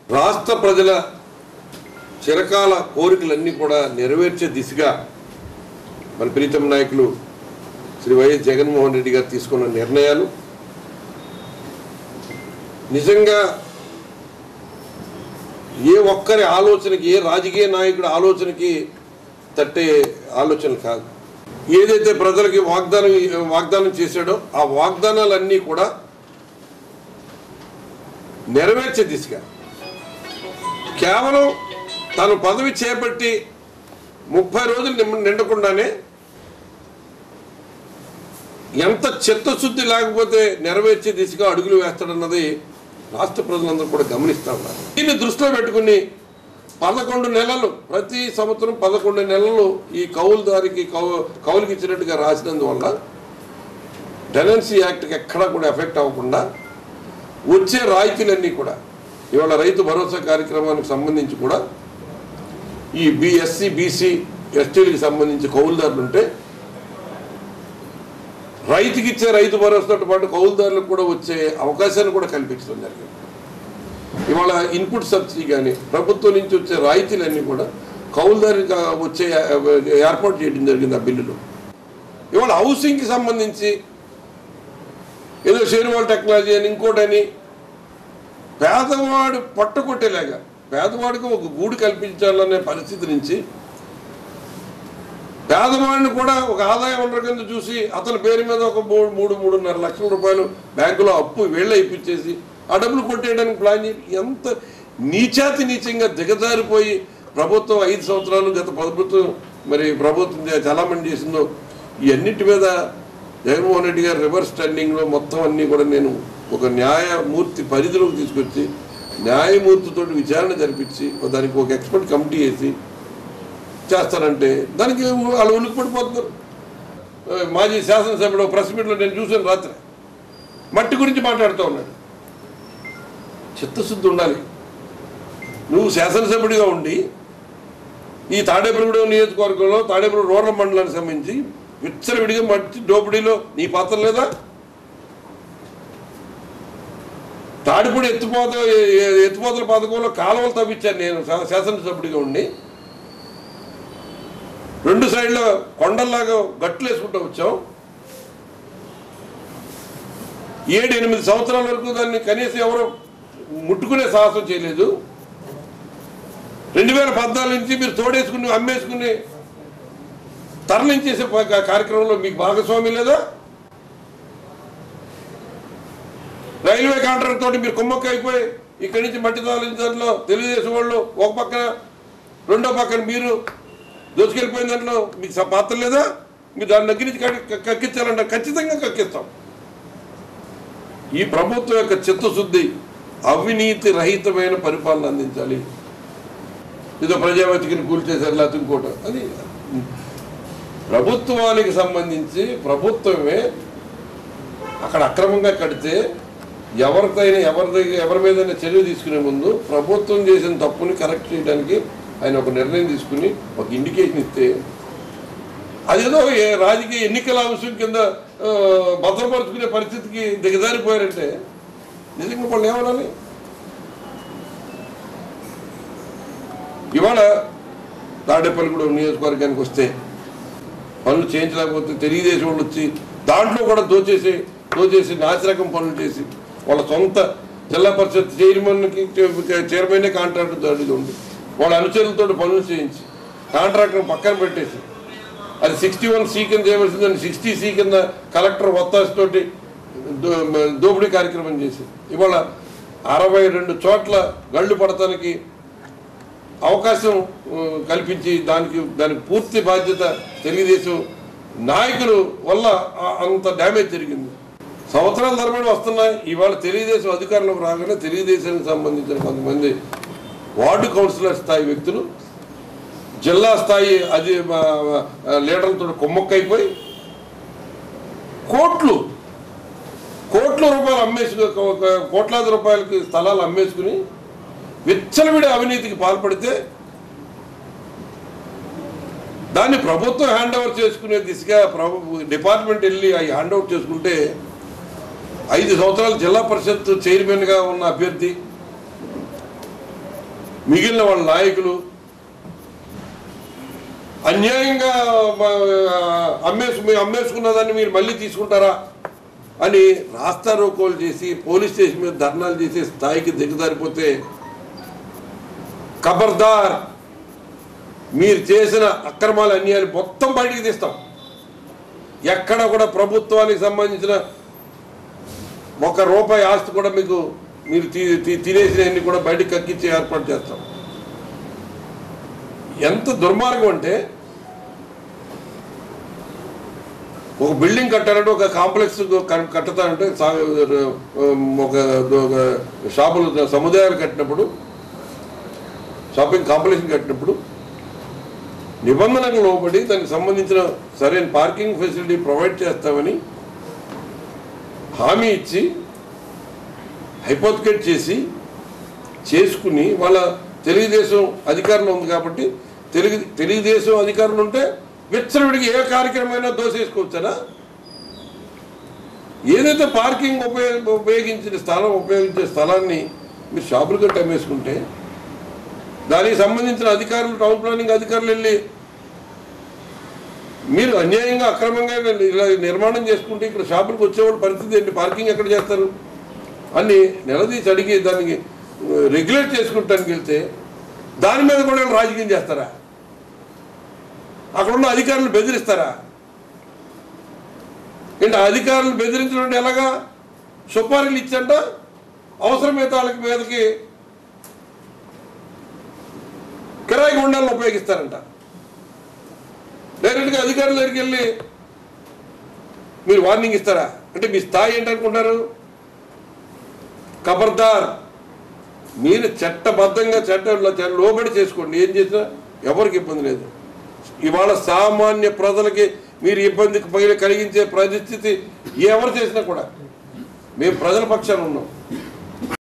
రాష్ట్ర ప్రజల చిరకాల కోరికలన్నీ కూడా నెరవేర్చే దిశగా మన ప్రీతం నాయకులు శ్రీ వైఎస్ జగన్మోహన్ రెడ్డి గారు తీసుకున్న నిర్ణయాలు నిజంగా ఏ ఒక్కరి ఆలోచనకి ఏ రాజకీయ నాయకుడి ఆలోచనకి తట్టే ఆలోచన కాదు ఏదైతే ప్రజలకి వాగ్దానం వాగ్దానం చేశాడో ఆ వాగ్దానాలన్నీ కూడా నెరవేర్చే దిశగా కేవలం తను పదవి చేపట్టి ముప్పై రోజులు నిమ్మ- నిండకుండానే ఎంత చిత్తశుద్ధి లేకపోతే నెరవేర్చే దిశగా అడుగులు వేస్తాడన్నది రాష్ట్ర ప్రజలందరూ కూడా గమనిస్తా ఉన్నారు దీన్ని దృష్టిలో పెట్టుకుని పదకొండు నెలలు ప్రతి సంవత్సరం పదకొండు నెలలు ఈ కౌలుదారికి కౌ కౌలుకి ఇచ్చినట్టుగా రాసినందువల్ల టెనెన్సీ యాక్ట్కి ఎక్కడా కూడా ఎఫెక్ట్ అవ్వకుండా వచ్చే రాయితీలన్నీ కూడా ఇవాళ రైతు భరోసా కార్యక్రమానికి సంబంధించి కూడా ఈ బిఎస్సి బీసీ ఎస్టీలకు సంబంధించి కౌలుదారులు ఉంటే రైతుకి ఇచ్చే రైతు భరోసాతో పాటు కౌలుదారులకు కూడా వచ్చే అవకాశాన్ని కూడా కల్పించడం జరిగింది ఇవాళ ఇన్పుట్ సబ్సిడీ కానీ ప్రభుత్వం నుంచి వచ్చే రాయితీలన్నీ కూడా కౌలుదారికి వచ్చే ఏర్పాటు చేయడం జరిగింది ఆ బిల్లులో ఇవాళ హౌసింగ్కి సంబంధించి ఏదో షేర్వాల్ టెక్నాలజీ అని ఇంకోటని పేదవాడు పట్టుకొట్టేలాగా పేదవాడికి ఒక గూడు కల్పించాలనే పరిస్థితి నుంచి పేదవాడిని కూడా ఒక ఆదాయ వనరు కింద చూసి అతని పేరు మీద ఒక మూడు మూడు మూడున్నర లక్షల రూపాయలు బ్యాంకులో అప్పు వీళ్ళ ఇప్పించేసి ఆ డబ్బులు కొట్టేయడానికి ప్లాన్ చేసి ఎంత నీచాతి నీచంగా దిగజారిపోయి ప్రభుత్వం ఐదు సంవత్సరాలు గత ప్రభుత్వం మరి ప్రభుత్వం చలామణి చేసిందో ఇవన్నిటి మీద జగన్మోహన్ రెడ్డి గారు రివర్స్ టర్నింగ్లో మొత్తం అన్నీ కూడా నేను ఒక న్యాయమూర్తి పరిధిలోకి తీసుకొచ్చి న్యాయమూర్తితో విచారణ జరిపించి దానికి ఒక ఎక్స్పర్ట్ కమిటీ వేసి చేస్తారంటే దానికి వాళ్ళు ఉనికి పడిపోతున్నారు ఆ, మాజీ శాసనసభ్యుడు ప్రెస్ మీట్లో నేను చూసాను రాత్రి మట్టి గురించి మాట్లాడుతూ ఉన్నాడు చిత్తశుద్ధి ఉండాలి నువ్వు శాసనసభ్యుడిగా ఉండి ఈ తాడేపల్లిగూడెం నియోజకవర్గంలో తాడేపల్లి రూరల్ మండలానికి సంబంధించి విచ్చలవిడిగా మట్టి దోపిడీలో నీ పాత్ర లేదా తాడిపూడి ఎత్తిపోత ఎ- ఎత్తిపోతల పథకంలో కాలువలు తవ్వించాను నేను శా- శాసనసభ్యుడిగా ఉండి రెండు సైడ్ల కొండల్లాగా గట్లు వేసుకుంటూ వచ్చాం ఏడు ఎనిమిది సంవత్సరాల వరకు దాన్ని కనీసం ఎవరు ముట్టుకునే సాహసం చేయలేదు రెండు వేల పద్నాలుగు నుంచి మీరు తోడేసుకుని అమ్మేసుకుని తరలించేసే ప- కార్యక్రమంలో మీకు భాగస్వామి లేదా రైల్వే కాంట్రాక్ట్ తోటి మీరు కుమ్మక్క అయిపోయి ఇక్కడి నుంచి మట్టి తరలించడంలో తెలుగుదేశం వాళ్ళు ఒక పక్కన రెండో పక్కన మీరు దోచుకెళ్ళిపోయిన దాంట్లో మీకు స- పాత్ర లేదా మీరు దాని దగ్గర నుంచి కక్కి- కక్కించాలంటే ఖచ్చితంగా కక్కిస్తాం ఈ ప్రభుత్వం యొక్క చిత్తశుద్ధి అవినీతి రహితమైన పరిపాలన అందించాలి ఏదో ప్రజాపతికిని కూల్చేశారు లేకపోతే ఇంకోటి అది ప్రభుత్వానికి సంబంధించి ప్రభుత్వమే అక్కడ అక్రమంగా కడితే ఎవరికైనా ఎవరి దగ్గర ఎవరి మీద చర్య తీసుకునే ముందు ప్రభుత్వం చేసిన తప్పుని కరెక్ట్ చేయడానికి ఆయన ఒక నిర్ణయం తీసుకుని ఒక ఇండికేషన్ ఇస్తే అదేదో ఏ రాజకీయ ఎన్నికల అంశం కింద ఆ, భద్రపరుచుకునే పరిస్థితికి దిగజారిపోయారంటే నిజంగా వాళ్ళు ఏమనాలి ఇవాళ తాడేపల్లిగూడెం నియోజకవర్గానికి వస్తే పనులు చేయించలేకపోతే తెలుగుదేశం వాళ్ళు వచ్చి దాంట్లో కూడా దోచేసి దోచేసి నాసిరకం పనులు చేసి వాళ్ళ సొంత జిల్లా పరిషత్ చైర్మన్కి చైర్మన్ కాంట్రాక్టర్ దాడిది ఉంది వాళ్ళ అనుచరులతో పనులు చేయించి కాంట్రాక్టర్ పక్కన పెట్టేసి అది సిక్స్టీ వన్ సీ కింద చేయవలసిందని సిక్స్టీ సీ కింద కలెక్టర్ ఒత్తాసితోటి దో- దోపిడీ కార్యక్రమం చేసి ఇవాళ అరవై రెండు చోట్ల గళ్ళు పడటానికి అవకాశం ఆ, కల్పించి దానికి దానికి పూర్తి బాధ్యత తెలుగుదేశం నాయకులు వల్ల ఆ- అంత డ్యామేజ్ జరిగింది సంవత్సరాల తరబడి వస్తున్నాయి ఇవాళ తెలుగుదేశం అధికారంలోకి రాగానే తెలుగుదేశానికి సంబంధించిన కొంతమంది వార్డు కౌన్సిలర్ స్థాయి వ్యక్తులు జిల్లా స్థాయి అది ఆ, ఆ, లీడర్లతో కుమ్మక్కైపోయి కోట్లు కోట్ల రూపాయలు అమ్మేసుకు కోట్లాది రూపాయలకి స్థలాలు అమ్మేసుకుని విచ్చలవిడి అవినీతికి పాల్పడితే దాన్ని ప్రభుత్వం హ్యాండ్ ఓవర్ చేసుకునే దిశగా ప్రభు డిపార్ట్మెంట్ వెళ్ళి అవి హ్యాండ్ ఓవర్ చేసుకుంటే ఐదు సంవత్సరాలు జిల్లా పరిషత్ చైర్మన్గా ఉన్న అభ్యర్థి మిగిలిన వాళ్ళ నాయకులు అన్యాయంగా మ- అమ్మేసు మీరు అమ్మేసుకున్న దాన్ని మీరు మళ్ళీ తీసుకుంటారా అని రాస్తా రోకోలు చేసి పోలీస్ స్టేషన్ మీద ధర్నాలు చేసే స్థాయికి దిగజారిపోతే ఖబర్దార్ మీరు చేసిన అక్రమాలు అన్యాయాలు మొత్తం బయటికి తీస్తాం ఎక్కడ కూడా ప్రభుత్వానికి సంబంధించిన ఒక రూపాయి ఆస్తి కూడా మీకు మీరు తి- తి- తినేసినవన్నీ కూడా బయటకు కక్కించి ఏర్పాటు చేస్తాం ఎంత దుర్మార్గం అంటే ఒక బిల్డింగ్ కట్టాలంటే ఒక కాంప్లెక్స్ క- కట్టుతానంటే సా- ఒక ఒక షాపులు సముదాయాలు కట్టినప్పుడు షాపింగ్ కాంప్లెక్స్ కట్టినప్పుడు నిబంధనలకు లోబడి దానికి సంబంధించిన సరైన పార్కింగ్ ఫెసిలిటీ ప్రొవైడ్ చేస్తామని హామీ ఇచ్చి హైపోతికేట్ చేసి చేసుకుని వాళ్ళ తెలుగుదేశం అధికారంలో ఉంది కాబట్టి తెలుగు తెలుగుదేశం అధికారంలో ఉంటే విచ్చలవిడికి ఏ కార్యక్రమమైనా దోసేసుకోవచ్చనా ఏదైతే పార్కింగ్ ఉపయోగ ఉపయోగించిన స్థలం ఉపయోగించే స్థలాన్ని మీరు షాపులు కట్టి అమ్మేసుకుంటే దానికి సంబంధించిన అధికారులు టౌన్ ప్లానింగ్ అధికారులు వెళ్ళి మీరు అన్యాయంగా అక్రమంగా ఇలా నిర్మాణం చేసుకుంటే ఇక్కడ షాపులకు వచ్చేవాళ్ళ పరిస్థితి ఏంటి పార్కింగ్ ఎక్కడ చేస్తారు అని నిలదీసి అడిగి దానికి రెగ్యులేట్ చేసుకుంటానికి వెళ్తే దాని మీద కూడా వీళ్ళు రాజకీయం చేస్తారా అక్కడ ఉన్న అధికారులు బెదిరిస్తారా ఏంటి ఆ అధికారులు బెదిరించడం అంటే ఎలాగా సుపారీలు ఇచ్చంట అవసరమైతే వాళ్ళకి మీదకి కిరాయి గుండాలను ఉపయోగిస్తారంట డైరెక్ట్గా అధికారుల దగ్గరికి వెళ్ళి మీరు వార్నింగ్ ఇస్తారా అంటే మీ స్థాయి ఏంటనుకుంటారు ఖబర్దార్ మీరు చట్టబద్ధంగా చట్టంలో చట్ట- లోబడి చేసుకోండి ఏం చేసినా ఎవరికి ఇబ్బంది లేదు ఇవాళ సామాన్య ప్రజలకి మీరు ఇబ్బంది పగిలి కలిగించే పరిస్థితి ఎవరు చేసినా కూడా మేము ప్రజల పక్షాన ఉన్నాం